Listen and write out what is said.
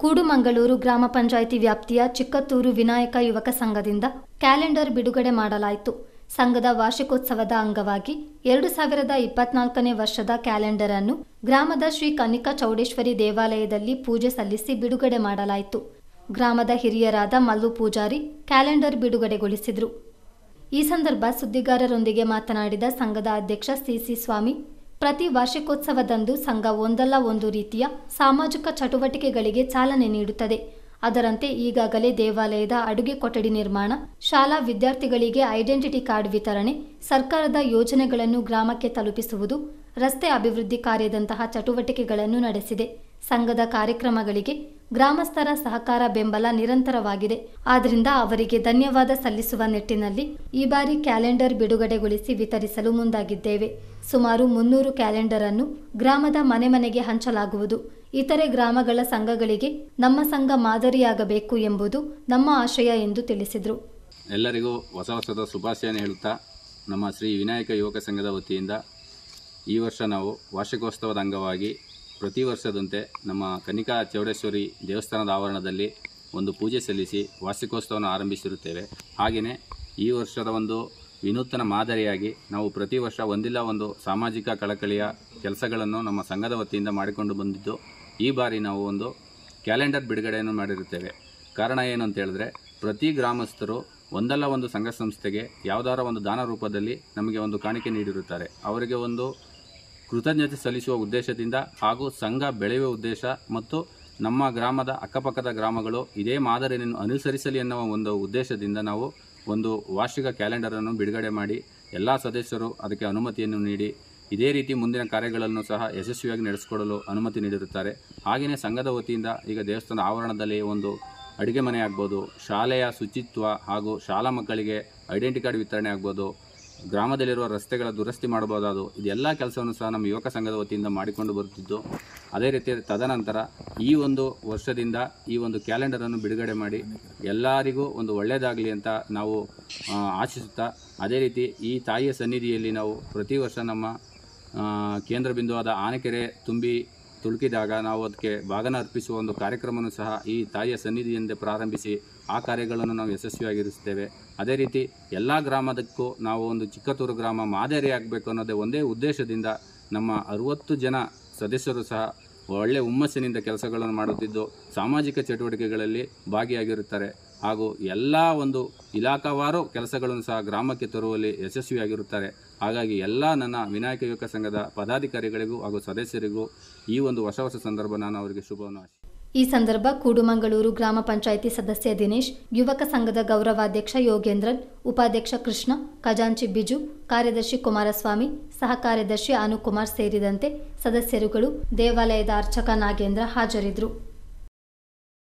ಕೂಡುಮಂಗಳೂರು ಗ್ರಾಮ ಪಂಚಾಯಿತಿ ವ್ಯಾಪ್ತಿಯ ಚಿಕ್ಕತ್ತೂರು ವಿನಾಯಕ ಯುವಕ ಸಂಘದಿಂದ ಕ್ಯಾಲೆಂಡರ್ ಬಿಡುಗಡೆ ಮಾಡಲಾಯಿತು ಸಂಘದ ವಾರ್ಷಿಕೋತ್ಸವದ ಅಂಗವಾಗಿ ಎರಡು ಸಾವಿರದ ಇಪ್ಪತ್ನಾಲ್ಕನೇ ವರ್ಷದ ಕ್ಯಾಲೆಂಡರ್ ಅನ್ನು ಗ್ರಾಮದ ಶ್ರೀ ಕನಿಕಾ ಚೌಡೇಶ್ವರಿ ದೇವಾಲಯದಲ್ಲಿ ಪೂಜೆ ಸಲ್ಲಿಸಿ ಬಿಡುಗಡೆ ಮಾಡಲಾಯಿತು ಗ್ರಾಮದ ಹಿರಿಯರಾದ ಮಲ್ಲು ಪೂಜಾರಿ ಕ್ಯಾಲೆಂಡರ್ ಬಿಡುಗಡೆಗೊಳಿಸಿದರು ಈ ಸಂದರ್ಭ ಸುದ್ದಿಗಾರರೊಂದಿಗೆ ಮಾತನಾಡಿದ ಸಂಘದ ಅಧ್ಯಕ್ಷ ಸಿಸಿ ಸ್ವಾಮಿ ಪ್ರತಿ ವಾರ್ಷಿಕೋತ್ಸವದಂದು ಸಂಘ ಒಂದಲ್ಲ ಒಂದು ರೀತಿಯ ಸಾಮಾಜಿಕ ಚಟುವಟಿಕೆಗಳಿಗೆ ಚಾಲನೆ ನೀಡುತ್ತದೆ ಅದರಂತೆ ಈಗಾಗಲೇ ದೇವಾಲಯದ ಅಡುಗೆ ಕೊಠಡಿ ನಿರ್ಮಾಣ ಶಾಲಾ ವಿದ್ಯಾರ್ಥಿಗಳಿಗೆ ಐಡೆಂಟಿಟಿ ಕಾರ್ಡ್ ವಿತರಣೆ ಸರ್ಕಾರದ ಯೋಜನೆಗಳನ್ನು ಗ್ರಾಮಕ್ಕೆ ತಲುಪಿಸುವುದು ರಸ್ತೆ ಅಭಿವೃದ್ಧಿ ಕಾರ್ಯದಂತಹ ಚಟುವಟಿಕೆಗಳನ್ನು ನಡೆಸಿದೆ ಸಂಘದ ಕಾರ್ಯಕ್ರಮಗಳಿಗೆ ಗ್ರಾಮಸ್ಥರ ಸಹಕಾರ ಬೆಂಬಲ ನಿರಂತರವಾಗಿದೆ ಆದ್ದರಿಂದ ಅವರಿಗೆ ಧನ್ಯವಾದ ಸಲ್ಲಿಸುವ ನಿಟ್ಟಿನಲ್ಲಿ ಈ ಬಾರಿ ಕ್ಯಾಲೆಂಡರ್ ಬಿಡುಗಡೆಗೊಳಿಸಿ ವಿತರಿಸಲು ಮುಂದಾಗಿದ್ದೇವೆ ಸುಮಾರು ಮುನ್ನೂರು ಕ್ಯಾಲೆಂಡರ್ ಅನ್ನು ಗ್ರಾಮದ ಮನೆ ಮನೆಗೆ ಹಂಚಲಾಗುವುದು ಇತರೆ ಗ್ರಾಮಗಳ ಸಂಘಗಳಿಗೆ ನಮ್ಮ ಸಂಘ ಮಾದರಿಯಾಗಬೇಕು ಎಂಬುದು ನಮ್ಮ ಆಶಯ ಎಂದು ತಿಳಿಸಿದರು ಎಲ್ಲರಿಗೂ ಹೊಸ ವರ್ಷದ ಶುಭಾಶಯನ ಹೇಳುತ್ತಾ ನಮ್ಮ ಶ್ರೀ ವಿನಾಯಕ ಯುವಕ ಸಂಘದ ವತಿಯಿಂದ ಈ ವರ್ಷ ನಾವು ವಾರ್ಷಿಕೋತ್ಸವದ ಅಂಗವಾಗಿ ಪ್ರತಿ ವರ್ಷದಂತೆ ನಮ್ಮ ಕನಿಕಾ ಚೌಡೇಶ್ವರಿ ದೇವಸ್ಥಾನದ ಆವರಣದಲ್ಲಿ ಒಂದು ಪೂಜೆ ಸಲ್ಲಿಸಿ ವಾರ್ಷಿಕೋತ್ಸವವನ್ನು ಆರಂಭಿಸಿರುತ್ತೇವೆ ಹಾಗೆಯೇ ಈ ವರ್ಷದ ಒಂದು ವಿನೂತನ ಮಾದರಿಯಾಗಿ ನಾವು ಪ್ರತಿ ವರ್ಷ ಒಂದಿಲ್ಲ ಒಂದು ಸಾಮಾಜಿಕ ಕಳಕಳಿಯ ಕೆಲಸಗಳನ್ನು ನಮ್ಮ ಸಂಘದ ವತಿಯಿಂದ ಮಾಡಿಕೊಂಡು ಬಂದಿದ್ದು ಈ ಬಾರಿ ನಾವು ಒಂದು ಕ್ಯಾಲೆಂಡರ್ ಬಿಡುಗಡೆಯನ್ನು ಮಾಡಿರುತ್ತೇವೆ ಕಾರಣ ಏನು ಅಂತ ಹೇಳಿದ್ರೆ ಪ್ರತಿ ಗ್ರಾಮಸ್ಥರು ಒಂದಲ್ಲ ಒಂದು ಸಂಘ ಸಂಸ್ಥೆಗೆ ಯಾವುದಾರ ಒಂದು ದಾನ ರೂಪದಲ್ಲಿ ನಮಗೆ ಒಂದು ಕಾಣಿಕೆ ನೀಡಿರುತ್ತಾರೆ ಅವರಿಗೆ ಒಂದು ಕೃತಜ್ಞತೆ ಸಲ್ಲಿಸುವ ಉದ್ದೇಶದಿಂದ ಹಾಗೂ ಸಂಘ ಬೆಳೆಯುವ ಉದ್ದೇಶ ಮತ್ತು ನಮ್ಮ ಗ್ರಾಮದ ಅಕ್ಕಪಕ್ಕದ ಗ್ರಾಮಗಳು ಇದೇ ಮಾದರಿಯನ್ನು ಅನುಸರಿಸಲಿ ಎನ್ನುವ ಒಂದು ಉದ್ದೇಶದಿಂದ ನಾವು ಒಂದು ವಾರ್ಷಿಕ ಕ್ಯಾಲೆಂಡರನ್ನು ಬಿಡುಗಡೆ ಮಾಡಿ ಎಲ್ಲ ಸದಸ್ಯರು ಅದಕ್ಕೆ ಅನುಮತಿಯನ್ನು ನೀಡಿ ಇದೇ ರೀತಿ ಮುಂದಿನ ಕಾರ್ಯಗಳನ್ನು ಸಹ ಯಶಸ್ವಿಯಾಗಿ ನಡೆಸಿಕೊಡಲು ಅನುಮತಿ ನೀಡಿರುತ್ತಾರೆ ಹಾಗೆಯೇ ಸಂಘದ ವತಿಯಿಂದ ಈಗ ದೇವಸ್ಥಾನದ ಆವರಣದಲ್ಲಿ ಒಂದು ಅಡುಗೆ ಮನೆ ಆಗ್ಬೋದು ಶಾಲೆಯ ಶುಚಿತ್ವ ಹಾಗೂ ಶಾಲಾ ಮಕ್ಕಳಿಗೆ ಐಡೆಂಟಿ ಕಾರ್ಡ್ ವಿತರಣೆ ಆಗ್ಬೋದು ಗ್ರಾಮದಲ್ಲಿರುವ ರಸ್ತೆಗಳ ದುರಸ್ತಿ ಮಾಡಬಹುದಾದ ಇದೆಲ್ಲ ಕೆಲಸವನ್ನು ಸಹ ನಮ್ಮ ಯುವಕ ಸಂಘದ ವತಿಯಿಂದ ಮಾಡಿಕೊಂಡು ಬರುತ್ತಿದ್ದು ಅದೇ ರೀತಿ ತದನಂತರ ಈ ಒಂದು ವರ್ಷದಿಂದ ಈ ಒಂದು ಕ್ಯಾಲೆಂಡರನ್ನು ಬಿಡುಗಡೆ ಮಾಡಿ ಎಲ್ಲರಿಗೂ ಒಂದು ಒಳ್ಳೆಯದಾಗಲಿ ಅಂತ ನಾವು ಆ, ಆಶಿಸುತ್ತಾ ಅದೇ ರೀತಿ ಈ ತಾಯಿಯ ಸನ್ನಿಧಿಯಲ್ಲಿ ನಾವು ಪ್ರತಿ ವರ್ಷ ನಮ್ಮ ಆ, ಕೇಂದ್ರ ಬಿಂದುವಾದ ಆನೆಕೆರೆ ತುಂಬಿ ತುಳುಕಿದಾಗ ನಾವು ಅದಕ್ಕೆ ಭಾಗನ ಅರ್ಪಿಸುವ ಒಂದು ಕಾರ್ಯಕ್ರಮವನ್ನು ಸಹ ಈ ತಾಯಿಯ ಸನ್ನಿಧಿಯಿಂದ ಪ್ರಾರಂಭಿಸಿ ಆ ಕಾರ್ಯಗಳನ್ನು ನಾವು ಯಶಸ್ವಿಯಾಗಿರಿಸುತ್ತೇವೆ ಅದೇ ರೀತಿ ಎಲ್ಲ ಗ್ರಾಮದಕ್ಕೂ ನಾವು ಒಂದು ಚಿಕ್ಕತೂರು ಗ್ರಾಮ ಮಾದರಿ ಆಗಬೇಕು ಅನ್ನೋದೇ ಒಂದೇ ಉದ್ದೇಶದಿಂದ ನಮ್ಮ ಅರುವತ್ತು ಜನ ಸದಸ್ಯರು ಸಹ ಒಳ್ಳೆ ಹುಮ್ಮಸ್ಸಿನಿಂದ ಕೆಲಸಗಳನ್ನು ಮಾಡುತ್ತಿದ್ದು ಸಾಮಾಜಿಕ ಚಟುವಟಿಕೆಗಳಲ್ಲಿ ಭಾಗಿಯಾಗಿರುತ್ತಾರೆ ಹಾಗೂ ಎಲ್ಲ ಒಂದು ಇಲಾಖಾವಾರು ಕೆಲಸಗಳನ್ನು ಸಹ ಗ್ರಾಮಕ್ಕೆ ತರುವಲ್ಲಿ ಯಶಸ್ವಿಯಾಗಿರುತ್ತಾರೆ ಹಾಗಾಗಿ ಎಲ್ಲ ನನ್ನ ವಿನಾಯಕ ಯುವಕ ಸಂಘದ ಪದಾಧಿಕಾರಿಗಳಿಗೂ ಹಾಗೂ ಸದಸ್ಯರಿಗೂ ಈ ಒಂದು ಹೊಸ ಹೊಸ ಸಂದರ್ಭ ನಾನು ಅವರಿಗೆ ಶುಭವನ್ನು ಆಶಿಸುತ್ತೇನೆ. ಈ ಸಂದರ್ಭ ಕೂಡುಮಂಗಳೂರು ಗ್ರಾಮ ಪಂಚಾಯಿತಿ ಸದಸ್ಯ ದಿನೇಶ್ ಯುವಕ ಸಂಘದ ಗೌರವಾಧ್ಯಕ್ಷ ಯೋಗೇಂದ್ರನ್ ಉಪಾಧ್ಯಕ್ಷ ಕೃಷ್ಣ ಖಜಾಂಚಿ ಬಿಜು ಕಾರ್ಯದರ್ಶಿ ಕುಮಾರಸ್ವಾಮಿ ಸಹ ಕಾರ್ಯದರ್ಶಿ ಅನುಕುಮಾರ್ ಸೇರಿದಂತೆ ಸದಸ್ಯರುಗಳು ದೇವಾಲಯದ ಅರ್ಚಕ ನಾಗೇಂದ್ರ ಹಾಜರಿದ್ದರು